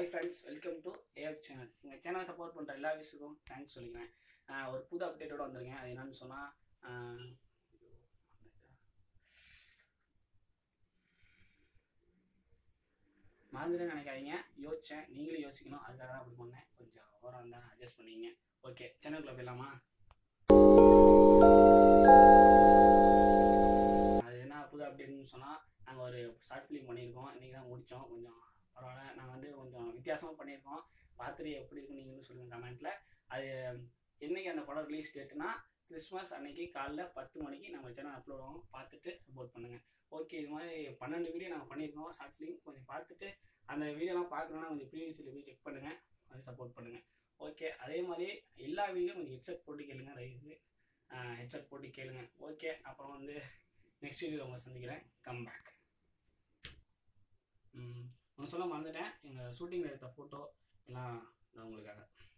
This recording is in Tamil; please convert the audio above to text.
hi friends welcome to AF channel எங்கள் சேனலை சப்போர்ட் பண்ணுற எல்லா விஷயத்துக்கும் தேங்க்ஸ் சொல்லிக்கிறேன் ஆஹ் ஒரு புது அப்டேட்டோட வந்திருக்கேன் அது என்னன்னு சொன்னால் மறந்துட்டு நினைக்காதீங்க யோசிச்சேன் நீங்களும் யோசிக்கணும் அதுக்காக தான் அப்படி பண்ணேன் கொஞ்சம் ஓரம் தான் அட்ஜஸ்ட் பண்ணிங்க ஓகே சேனலுக்குள்ள போயிடலாமா அது என்ன புது அப்டேட்னு சொன்னால் நாங்கள் ஒரு ஷார்ட் ஃபிலிம் பண்ணியிருக்கோம் இன்றைக்கி தான் முடித்தோம் கொஞ்சம் பரவாயில்ல நாங்கள் வந்து கொஞ்சம் வித்தியாசமாக பண்ணியிருக்கோம் பார்த்துட்டு எப்படி இருக்குன்னு நீங்களும் சொல்லுங்கள் கமெண்ட்டில் அது என்னைக்கு அந்த படம் ரிலீஸ் டேட்டுனா கிறிஸ்மஸ் அன்னைக்கு காலைல பத்து மணிக்கு நம்ம சேனல் அப்லோட் ஆகும் பார்த்துட்டு சப்போர்ட் பண்ணுங்கள் ஓகே இது மாதிரி பன்னெண்டு வீடியோ நாங்கள் பண்ணியிருக்கோம் ஷார்ட் ஃபிலிம் கொஞ்சம் பார்த்துட்டு அந்த வீடியோலாம் பார்க்கணுன்னா கொஞ்சம் ப்ரீவியஸில் போய் செக் பண்ணுங்கள் கொஞ்சம் சப்போர்ட் பண்ணுங்கள் ஓகே அதே மாதிரி எல்லா வீடியோ கொஞ்சம் ஹெட்செட் போட்டு கேளுங்க ரைட்டு ஹெட்செட் போட்டு கேளுங்க ஓகே அப்புறம் வந்து நெக்ஸ்ட் வீடியோ உங்களை சந்திக்கிறேன் கம் பேக் ஒன்று சொல்ல மறந்துட்டேன் எங்கள் ஷூட்டிங்கில் எடுத்த ஃபோட்டோ எல்லாம் நான் உங்களுக்காக